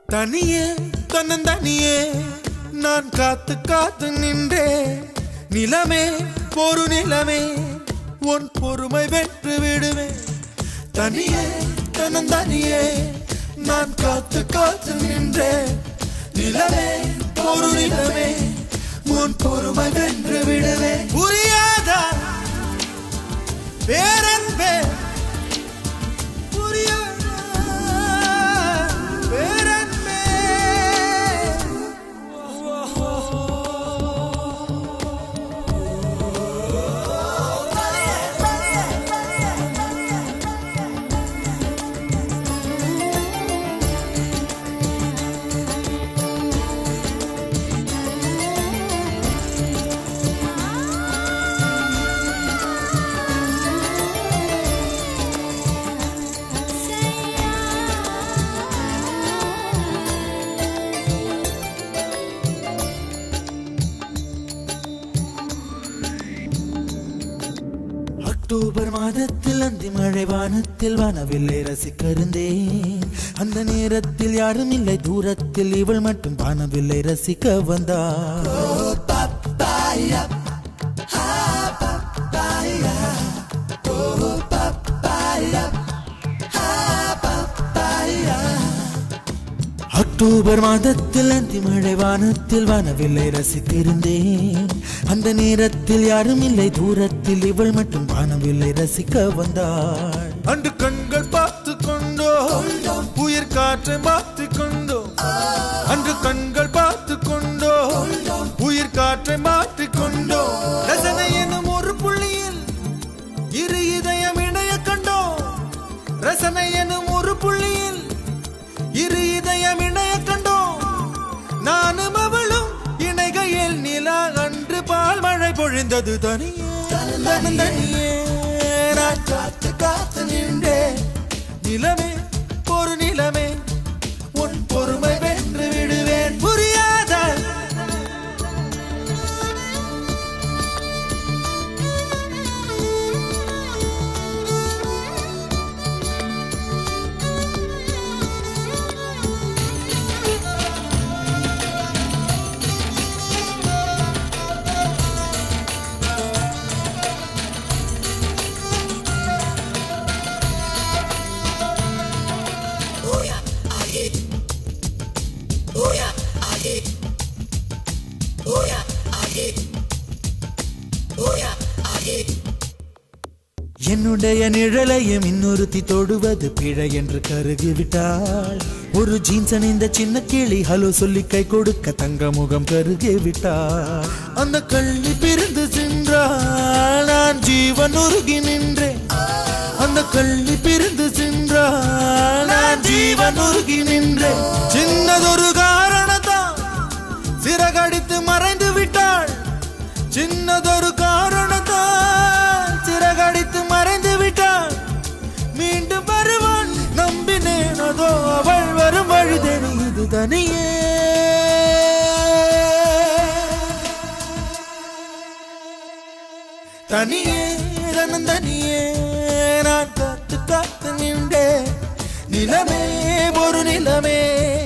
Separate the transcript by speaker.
Speaker 1: தனியே தன்னந்தனியே நான் காத்து காத்து நின்றே நிலமே ஒரு நிலமே உன் பொறுமை வென்று விடுவேன் தனியே தன்னந்தனியே நான் காத்து காத்து நின்றே நிலமே ஒரு நிலமே உன் பொறுமை வென்று விடுவேன் புரியாதா பேரன்பே புரியாதா பேரன்பே அக்டோபர் மாதத்தில் அந்தி மழை வானத்தில் வானவில்லை ரசிக்கருந்தேன் அந்த நேரத்தில் யாரும் இல்லை தூரத்தில் இவள் மட்டும் வானவில்லை ரசிக்க வந்தாள் அக்டோபர் மாதத்தில் அந்தி மழை வானத்தில் வானவில்லை ரசித்திருந்தேன் அந்த நேரத்தில் யாரும் இல்லை தூரத்தில் இவள் மட்டும் வானவில்லை ரசிக்க வந்தாள் அன்று கண்கள் பார்த்து கொண்டோ உயிர் காற்றை பார்த்து கொண்டோ அன்று கண்கள் பார்த்து கொண்டோ உயிர் காற்றை மாற்றிக் கொண்டோ ரசனை எனும் ஒரு புள்ளியில் இரு இதயம் இணைய கண்டோ ரசனை எனும் ஒரு புள்ளியில் இரு இதயம் இணைய கண்டோம் நானும் அவளும் இணைகையில் நிலா அன்று பால் மழை பொழிந்தது தனியே தனியே நான் காத்து காத்து நின்றே நிலமே ஒரு நிலமே உன் பொறுமை வென்று விடுவேன் புரியாத என்னுடைய நிழலையும் இன்னொருத்தி தொடுவது பிழை என்று கருகிவிட்டாள் ஒரு ஜீன்ஸ் அணிந்த சின்ன கிளி ஹலோ சொல்லி கை கொடுக்க தங்க முகம் கருகிவிட்டாள் அந்த கள்ளி பிரிந்து சென்றாள் நான் ஜீவன் உருகி நின்றேன் அந்த கள்ளி பிரிந்து சென்றாள் நான் ஜீவன் உருகி நின்றேன் சின்னதொரு காரணத்தான் சிறகடித்து மறைந்து விட்டாள் சின்னதொரு காரணத்தால் சிறகடித்து மறைந்து விட்டாள் மீண்டும் வருவான் நம்பினேன் அதோ அவள் வரும் வழி தெரியுது தனியே தனியே தனியே நான் காத்து காத்து நின்றே நிலமே ஒரு நிலமே